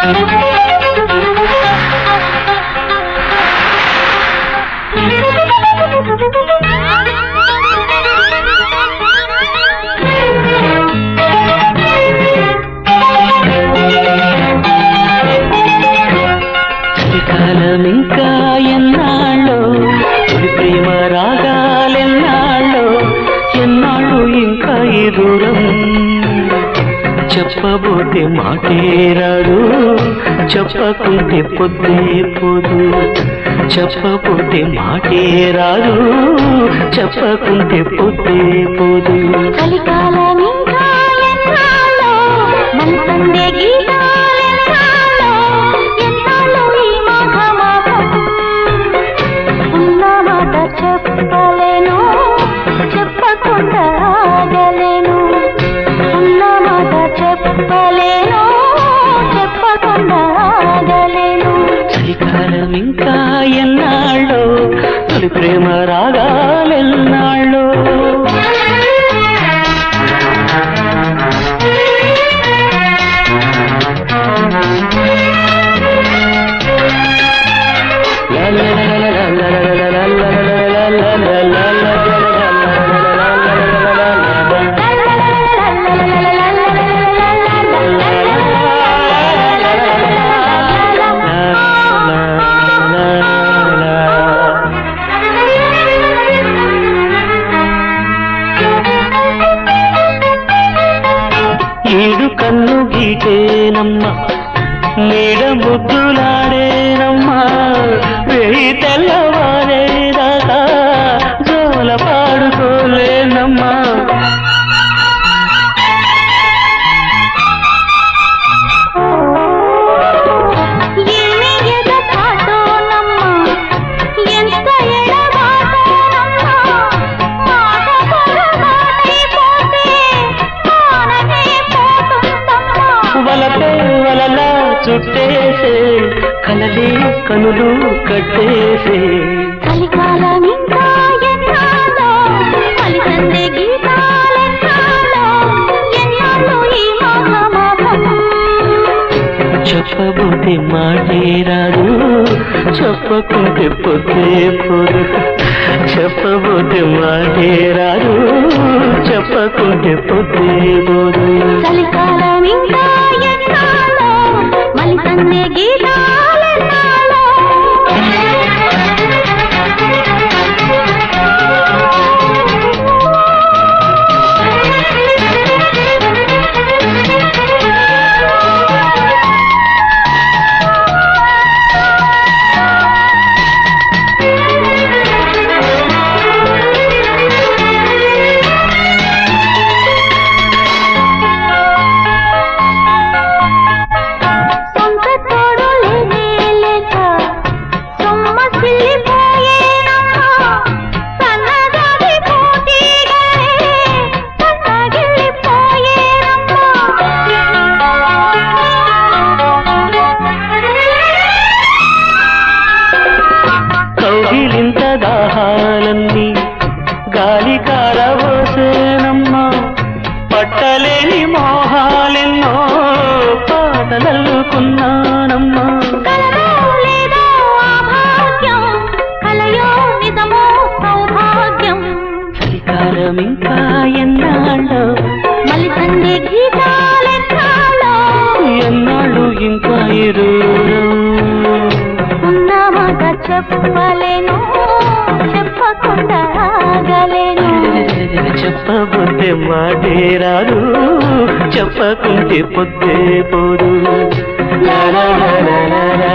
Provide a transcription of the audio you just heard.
కాలం ఇంకా ఎన్నాళ్ళో తొలి ప్రేమ రాగాలెన్నాళ్ళో ఎన్నాళ్ళు ఇంకా ఈ దూరం చెప్పబోతే మాటే రాడు చెప్పకుంటే పొద్దే పోదు చెప్పబోతే మాటే రాడు చెప్పకుంటే పొద్దే పోదు కలికాలం ఇంకా ఎన్నాళ్ళో మనసందే గీతాలెన్నాళ్ళో ఎన్నాళ్ళో ఈ మాఘమాసం ఉన్న మాట చెప్పలేను చెప్పకుండా ఆగలేను ఉన్న మాట చెప్పలేను చెప్పకుండా ఆగలేను చలికాలం ఇంకా ఎన్నాళ్ళో తొలి ప్రేమ రాగాలెన్నాళ్ళో ఏడు కన్ను గీటేనమ్మా నీడ ముద్దులాడేనమ్మా వెయ్యి తెల్లవారేదాకా జోల పాడుకోలేనమ్మా ఏమి ఎగతాటోనమ్మా, ఎంత ఎడబాటోనమ్మా, మాట పొరపాటైపోతే మాననే పోతుందమ్మా. వలపే వలలా చుట్టేసే కలలే కనులు కట్టేసే చలికాలం ఇంకా ఎన్నాళ్ళో, కలిసందే గీతాలెన్నాళ్ళో, ఎన్నాళ్ళో ఈ మాఘమాసం. చెప్పబోతే మాటే రాదు చెప్పకుంటే పొద్దే పోదు చెప్పబోతే మాటే రాదు చెప్పకుంటే పొద్దే పోదు చలికాలం ఇంకా ఎన్నాళ్ళో, మలిసందే గీతాలెన్నాళ్ళో. సొంత తోడు లేనే లేక సొమ్మసిల్లిపోయేనమ్మా. సన్నగాలి పోటీగలే సన్నగిల్లిపోయేనమ్మా. కౌగిలింత దాహాలన్నీ గాలి కారవోసేనమ్మా పట్టలేని మోహాలెన్నో పాటలల్లుకున్నానమ్మా కలదో లేదో ఆ భాగ్యం, కలయో నిజమో సౌభాగ్యం చలికాలం ఇంకా ఎన్నాళ్ళో మళ్ళీ సందే గీతాలెన్నాళ్ళో ఎన్నాళ్ళు ఇంకా ఇరువురం ఉన్న మాట చెప్పలేను చెప్పకుండా ఆగలేను చెప్పబోతే మాటే రాదు చెప్పకుంటే పొద్దే పోదు లా లా లా లా లా లా